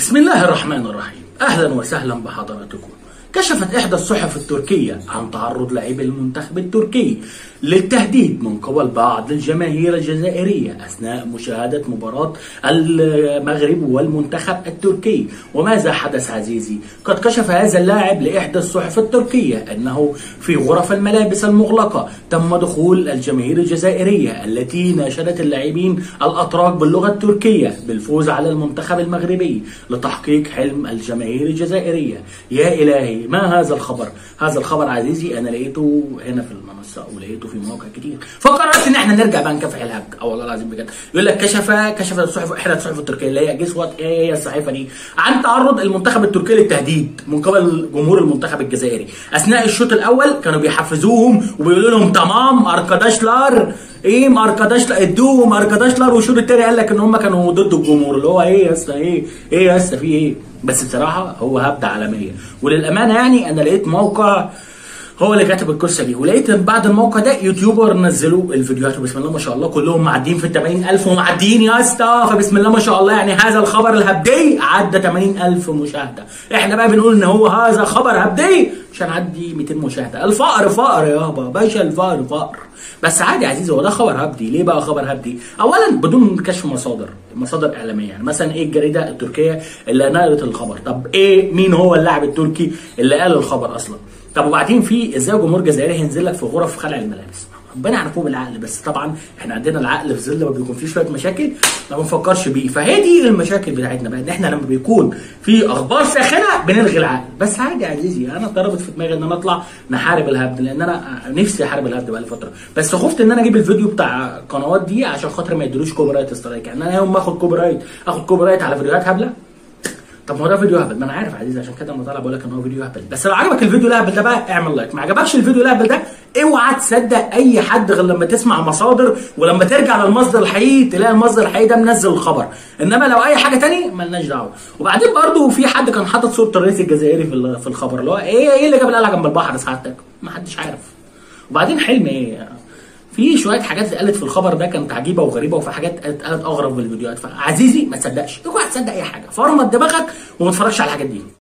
بسم الله الرحمن الرحيم اهلا وسهلا بحضراتكم كشفت احدى الصحف التركيه عن تعرض لاعبي المنتخب التركي للتهديد من قبل بعض الجماهير الجزائريه اثناء مشاهده مباراه المغرب والمنتخب التركي وماذا حدث عزيزي قد كشف هذا اللاعب لاحدى الصحف التركيه انه في غرف الملابس المغلقه تم دخول الجماهير الجزائريه التي ناشدت اللاعبين الاتراك باللغه التركيه بالفوز على المنتخب المغربي لتحقيق حلم الجماهير الجزائريه يا الهي ما هذا الخبر هذا الخبر عزيزي انا لقيته هنا في المنصه ولقيته في مواقع كتير فقررت ان احنا نرجع بقى نكافح الهبد اه والله العظيم بجد يقول لك كشف كشف الصحف احدى الصحف التركيه اللي هي جيس وات ايه هي الصحيفه دي عن تعرض المنتخب التركي للتهديد من قبل جمهور المنتخب الجزائري اثناء الشوط الاول كانوا بيحفزوهم وبيقولوا لهم تمام اركاداشلار ايه ماركاداشلار ادوهم اركاداشلار والشوط الثاني قال لك ان هم كانوا ضد الجمهور اللي هو ايه يا اسطى ايه ايه يا اسطى في ايه بس بصراحه هو هبده عالميه وللامانه يعني انا لقيت موقع هو اللي كاتب القصه دي ولقيت ان بعد الموقع ده يوتيوبر نزلوا الفيديوهات وبسم الله ما شاء الله كلهم معديين في ال 80000 ومعديين يا اسطى فبسم الله ما شاء الله يعني هذا الخبر الهبدي عدى 80000 مشاهده احنا بقى بنقول ان هو هذا خبر هبدي مش هنعدي 200 مشاهده الفقر فقر يابا باشا الفقر فقر بس عادي يا عزيزي هو ده خبر هبدي ليه بقى خبر هبدي اولا بدون كشف مصادر مصادر اعلاميه يعني مثلا ايه الجريده التركيه اللي نقلت الخبر طب ايه مين هو اللاعب التركي اللي قال الخبر اصلا طب وبعدين في ازاي جمهور جزائري هينزل لك في غرف خلع الملابس ربنا يعرفوه بالعقل بس طبعا احنا عندنا العقل في ظل ما بيكون فيه شويه مشاكل ما بنفكرش بيه فهي دي المشاكل بتاعتنا بقى ان احنا لما بيكون في اخبار ساخنه بنلغي العقل بس عادي يا عزيزي انا ضربت في دماغي ان انا اطلع نحارب الهبد لان انا نفسي احارب الهبد بقى فتره بس خفت ان انا اجيب الفيديو بتاع القنوات دي عشان خاطر ما يدلوش كوبي رايت سترايك يعني انا يوم ما اخد كوبي رايت اخد كوبي رايت على فيديوهات هبله طب ما هو ده فيديو هبل ما انا عارف عزيزي عشان كده انا طالع بقول لك ان هو فيديو هبل بس لو عجبك الفيديو الهبل ده بقى اعمل لايك ما عجبكش الفيديو الهبل ده اوعى تصدق اي حد غير لما تسمع مصادر ولما ترجع للمصدر الحقيقي تلاقي المصدر الحقيقي ده منزل الخبر انما لو اي حاجه تاني ملناش دعوه وبعدين برضو في حد كان حاطط صوره الرئيس الجزائري في في الخبر اللي هو ايه ايه اللي جاب القلعه جنب البحر سعادتك ما حدش عارف وبعدين حلم ايه في شويه حاجات اتقالت في الخبر ده كانت عجيبه وغريبه وفي حاجات اتقالت اغرب في الفيديوهات فعزيزي ما تصدقش اوعى تصدق اي حاجه فرمط دماغك وما تتفرجش على الحاجات دي